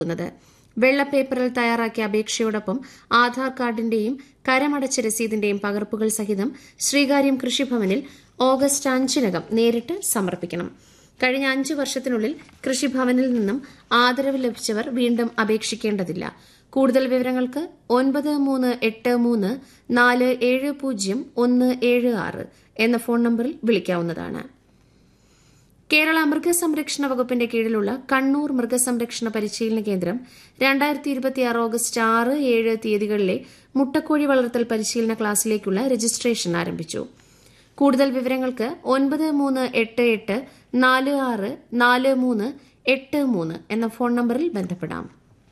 ുന്നത് വെള്ളപ്പേപ്പറിൽ തയ്യാറാക്കിയ അപേക്ഷയോടൊപ്പം ആധാർ കാർഡിന്റെയും കരമടച്ച രസീതിന്റെയും പകർപ്പുകൾ സഹിതം ശ്രീകാര്യം കൃഷിഭവനിൽ ഓഗസ്റ്റ് അഞ്ചിനകം നേരിട്ട് സമർപ്പിക്കണം കഴിഞ്ഞ അഞ്ച് വർഷത്തിനുള്ളിൽ കൃഷിഭവനിൽ നിന്നും ആദരവ് ലഭിച്ചവർ വീണ്ടും അപേക്ഷിക്കേണ്ടതില്ല കൂടുതൽ വിവരങ്ങൾക്ക് ഒൻപത് മൂന്ന് എട്ട് മൂന്ന് നാല് ഏഴ് പൂജ്യം ഒന്ന് ഏഴ് ആറ് എന്ന ഫോൺ നമ്പറിൽ വിളിക്കാവുന്നതാണ് കേരള മൃഗസംരക്ഷണ വകുപ്പിന്റെ കീഴിലുള്ള കണ്ണൂർ മൃഗസംരക്ഷണ പരിശീലന കേന്ദ്രം രണ്ടായിരത്തി ഇരുപത്തിയാറ് ഓഗസ്റ്റ് ആറ് ഏഴ് തീയതികളിലെ മുട്ടക്കോഴി വളർത്തൽ പരിശീലന ക്ലാസ്സിലേക്കുള്ള രജിസ്ട്രേഷൻ ആരംഭിച്ചു കൂടുതൽ വിവരങ്ങൾക്ക് ഒൻപത് മൂന്ന് എട്ട് എട്ട് നാല് ആറ് നാല് മൂന്ന് എട്ട് മൂന്ന് എന്ന ഫോൺ നമ്പറിൽ ബന്ധപ്പെടാം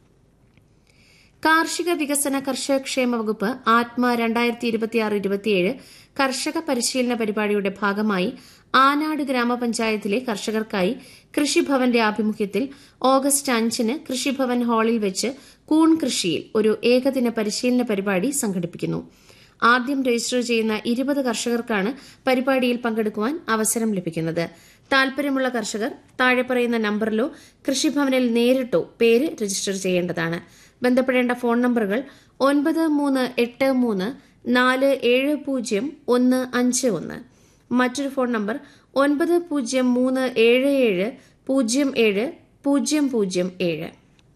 കാർഷിക വികസന കർഷകക്ഷേമ വകുപ്പ് ആത്മ രണ്ടായിരത്തി ഇരുപത്തിയാറ് ഇരുപത്തിയേഴ് കർഷക പരിശീലന പരിപാടിയുടെ ഭാഗമായി ആനാട് ഗ്രാമപഞ്ചായത്തിലെ കർഷകർക്കായി കൃഷിഭവന്റെ ആഭിമുഖ്യത്തിൽ ഓഗസ്റ്റ് അഞ്ചിന് കൃഷിഭവൻ ഹാളിൽ വെച്ച് കൂൺ കൃഷിയിൽ ഒരു ഏകദിന പരിശീലന പരിപാടി സംഘടിപ്പിക്കുന്നു ആദ്യം രജിസ്റ്റർ ചെയ്യുന്ന ഇരുപത് കർഷകർക്കാണ് പരിപാടിയിൽ പങ്കെടുക്കുവാൻ അവസരം ലഭിക്കുന്നത് താൽപര്യമുള്ള കർഷകർ താഴെ പറയുന്ന നമ്പറിലോ കൃഷിഭവനിൽ നേരിട്ടോ പേര് രജിസ്റ്റർ ചെയ്യേണ്ടതാണ് ബന്ധപ്പെടേണ്ട ഫോൺ നമ്പറുകൾ ഒൻപത് മൂന്ന് എട്ട് മൂന്ന് നാല് ഏഴ് പൂജ്യം ഒന്ന് അഞ്ച് ഒന്ന് മറ്റൊരു ഫോൺ നമ്പർ ഒൻപത് പൂജ്യം മൂന്ന് ഏഴ് ഏഴ് പൂജ്യം ഏഴ് പൂജ്യം പൂജ്യം ഏഴ്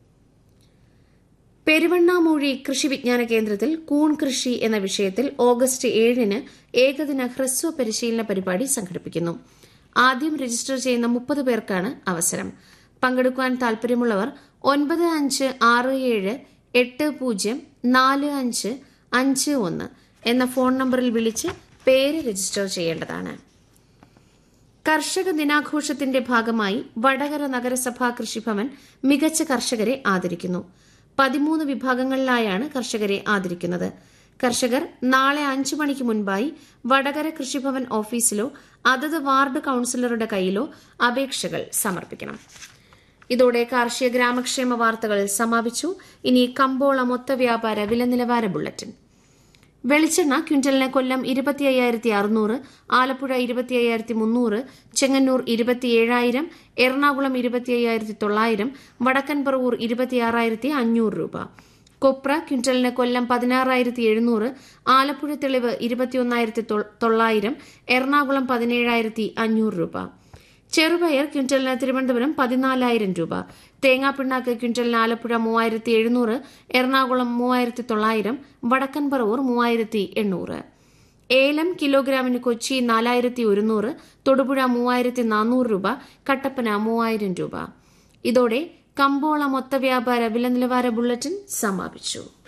പെരുവണ്ണാമൂഴി കൃഷി വിജ്ഞാന കേന്ദ്രത്തിൽ കൂൺ കൃഷി എന്ന വിഷയത്തിൽ ഓഗസ്റ്റ് ഏഴിന് ഏകദിന ഹ്രസ്വ പരിശീലന പരിപാടി സംഘടിപ്പിക്കുന്നു ആദ്യം രജിസ്റ്റർ ചെയ്യുന്ന മുപ്പത് പേർക്കാണ് അവസരം പങ്കെടുക്കുവാൻ താൽപര്യമുള്ളവർ ഒൻപത് അഞ്ച് ആറ് ഏഴ് എട്ട് പൂജ്യം നാല് അഞ്ച് അഞ്ച് ഒന്ന് എന്ന ഫോൺ നമ്പറിൽ വിളിച്ച് പേര് രജിസ്റ്റർ ചെയ്യേണ്ടതാണ് കർഷക ദിനാഘോഷത്തിന്റെ ഭാഗമായി വടകര നഗരസഭാ കൃഷിഭവൻ മികച്ച കർഷകരെ ആദരിക്കുന്നു പതിമൂന്ന് വിഭാഗങ്ങളിലായാണ് കർഷകരെ ആദരിക്കുന്നത് കർഷകർ നാളെ അഞ്ചു മണിക്ക് മുൻപായി വടകര കൃഷിഭവൻ ഓഫീസിലോ അതത് വാർഡ് കൌൺസിലറുടെ കയ്യിലോ അപേക്ഷകൾ സമർപ്പിക്കണം ഇതോടെ കാർഷിക ഗ്രാമക്ഷേമ വാർത്തകൾ സമാപിച്ചു ഇനി കമ്പോള മൊത്ത വ്യാപാര വില നിലവാര ബുള്ളറ്റിൻ വെളിച്ചെണ്ണ ക്വിന്റലിന് കൊല്ലം ഇരുപത്തി അയ്യായിരത്തി അറുന്നൂറ് ആലപ്പുഴ ഇരുപത്തി അയ്യായിരത്തി മുന്നൂറ് ചെങ്ങന്നൂർ ഇരുപത്തിയേഴായിരം എറണാകുളം ഇരുപത്തി അയ്യായിരത്തി തൊള്ളായിരം വടക്കൻ പറവൂർ ഇരുപത്തിയാറായിരത്തി അഞ്ഞൂറ് രൂപ കൊപ്ര ക്വിന്റലിന് കൊല്ലം പതിനാറായിരത്തി എഴുന്നൂറ് ആലപ്പുഴ തെളിവ് ഇരുപത്തിയൊന്നായിരത്തി തൊള്ളായിരം എറണാകുളം പതിനേഴായിരത്തി അഞ്ഞൂറ് രൂപ ചെറുപയർ ക്വിന്റലിന് തിരുവനന്തപുരം പതിനാലായിരം രൂപ തേങ്ങാപ്പിണ്ണാക്ക് ക്വിന്റലിന് ആലപ്പുഴ മൂവായിരത്തി എഴുന്നൂറ് എറണാകുളം മൂവായിരത്തി തൊള്ളായിരം വടക്കൻ പറവൂർ മൂവായിരത്തി എണ്ണൂറ് ഏലം കിലോഗ്രാമിന് കൊച്ചി നാലായിരത്തി ഒരുന്നൂറ് തൊടുപുഴ മൂവായിരത്തി നാനൂറ് രൂപ കട്ടപ്പന മൂവായിരം രൂപ ഇതോടെ കമ്പോള മൊത്ത വ്യാപാര വില നിലവാര ബുള്ളറ്റിൻ സമാപിച്ചു